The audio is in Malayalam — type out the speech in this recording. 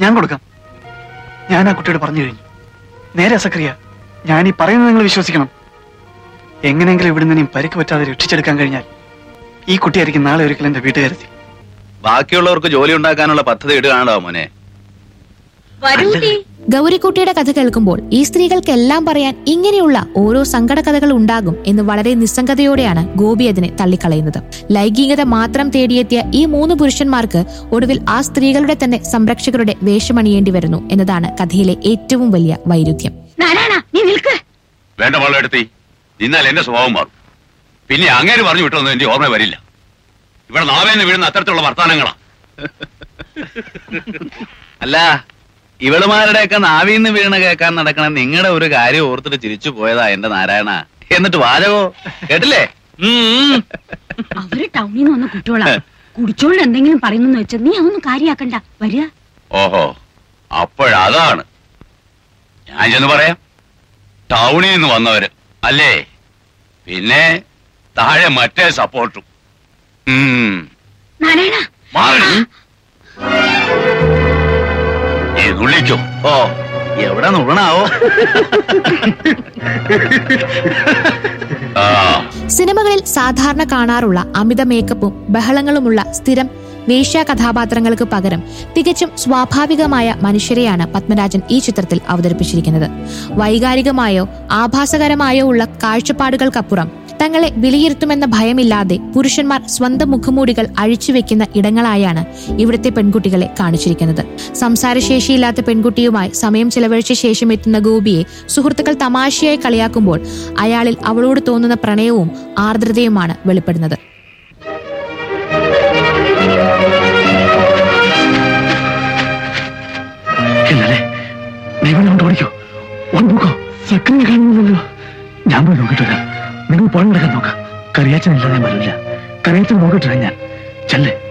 ഞാൻ കൊടുക്കാം ഞാൻ ആ കുട്ടിയോട് പറഞ്ഞു കഴിഞ്ഞു നേരെ സക്രിയ ഞാൻ ഈ പറയുന്നത് നിങ്ങൾ വിശ്വസിക്കണം എങ്ങനെയെങ്കിലും ഇവിടുന്ന് ഇനിയും പരിക്ക് പറ്റാതെ രക്ഷിച്ചെടുക്കാൻ കഴിഞ്ഞാൽ ഈ കുട്ടിയായിരിക്കും നാളെ ഒരിക്കലും എന്റെ വീട്ടുകാരെത്തി ബാക്കിയുള്ളവർക്ക് ജോലി ഉണ്ടാക്കാനുള്ള പദ്ധതി ഇടുകയാണോ മോനെ വരൂട്ടി ഗൗരിക്കുട്ടിയുടെ കഥ കേൾക്കുമ്പോൾ ഈ സ്ത്രീകൾക്കെല്ലാം പറയാൻ ഇങ്ങനെയുള്ള ഓരോ സങ്കട കഥകൾ ഉണ്ടാകും എന്ന് വളരെ നിസ്സംഗതയോടെയാണ് ഗോപി അതിനെ തള്ളിക്കളയുന്നത് ലൈംഗികത മാത്രം തേടിയെത്തിയ ഈ മൂന്ന് പുരുഷന്മാർക്ക് ഒടുവിൽ ആ സ്ത്രീകളുടെ തന്നെ സംരക്ഷകരുടെ വേഷമണിയേണ്ടി വരുന്നു എന്നതാണ് കഥയിലെ ഏറ്റവും വലിയ വൈരുദ്ധ്യം നാരായണ നീ നിൽക്ക് വേണ്ട വളരെടുത്തി നിന്നാൽ എന്റെ സ്വഭാവം മാറും പിന്നെ അങ്ങേര് പറഞ്ഞു വിട്ടൊന്നും എന്റെ ഓർമ്മ വരില്ല ഇവിടെ നാവേന്ന് വീഴുന്ന അത്തരത്തിലുള്ള വർത്താനങ്ങളാ അല്ല ഇവളുമാരുടെയൊക്കെ നാവിന്ന് വീണ് കേൾക്കാൻ നടക്കണ നിങ്ങളുടെ ഒരു കാര്യം ഓർത്തിട്ട് ചിരിച്ചു പോയതാ എന്റെ നാരായണ എന്നിട്ട് വാചകോ കേട്ടില്ലേ ഉം. അവര് ടൗണിൽ നിന്ന് വന്ന കുട്ടികളാ കുടിച്ചോണ്ട് എന്തെങ്കിലും പറയുന്നെന്ന് വെച്ചാൽ നീ അതൊന്നും കാര്യാക്കണ്ട വരിക ഓഹോ അപ്പോഴതാണ് ഞാൻ ചെന്ന് പറയാം ടൗണിൽ നിന്ന് വന്നവര് അല്ലേ പിന്നെ താഴെ മറ്റേ സപ്പോർട്ടും ഉം. നാരായണ മാറി നീ നുള്ളിക്കോ ഓ എവിടെ നുള്ളണാവോ ആ സിനിമകളിൽ സാധാരണ കാണാറുള്ള അമിത മേക്കപ്പും ബഹളങ്ങളുമുള്ള സ്ഥിരം വേശ്യ കഥാപാത്രങ്ങൾക്ക് പകരം തികച്ചും സ്വാഭാവികമായ മനുഷ്യരെയാണ് പത്മരാജൻ ഈ ചിത്രത്തിൽ അവതരിപ്പിച്ചിരിക്കുന്നത് വൈകാരികമായോ ആഭാസകരമായോ ഉള്ള കാഴ്ചപ്പാടുകൾക്കപ്പുറം തങ്ങളെ വിലയിരുത്തുമെന്ന ഭയമില്ലാതെ പുരുഷന്മാർ സ്വന്തം മുഖമൂടികൾ അഴിച്ചുവെക്കുന്ന ഇടങ്ങളായാണ് ഇവിടുത്തെ പെൺകുട്ടികളെ കാണിച്ചിരിക്കുന്നത് സംസാരശേഷിയില്ലാത്ത പെൺകുട്ടിയുമായി സമയം ചെലവഴിച്ച ശേഷം എത്തുന്ന ഗോപിയെ സുഹൃത്തുക്കൾ തമാശയായി കളിയാക്കുമ്പോൾ അയാളിൽ അവളോട് തോന്നുന്ന പ്രണയവും ആർദ്രതയുമാണ് വെളിപ്പെടുന്നത് ഇല്ലല്ലേ നീ ഇവിടെ കൊണ്ട് ഓടിക്കോ ഓടി നോക്കോ സക്രിയ കാണുന്നില്ലല്ലോ ഞാൻ പോയി നോക്കിട്ട് വരാം നിങ്ങൾ പുറം കിടക്കാൻ നോക്കാം കറിയാച്ചനില്ലാതെ വരില്ല കറിയാച്ചൻ നോക്കിട്ട് വരാം ഞാൻ ചെല്ലേ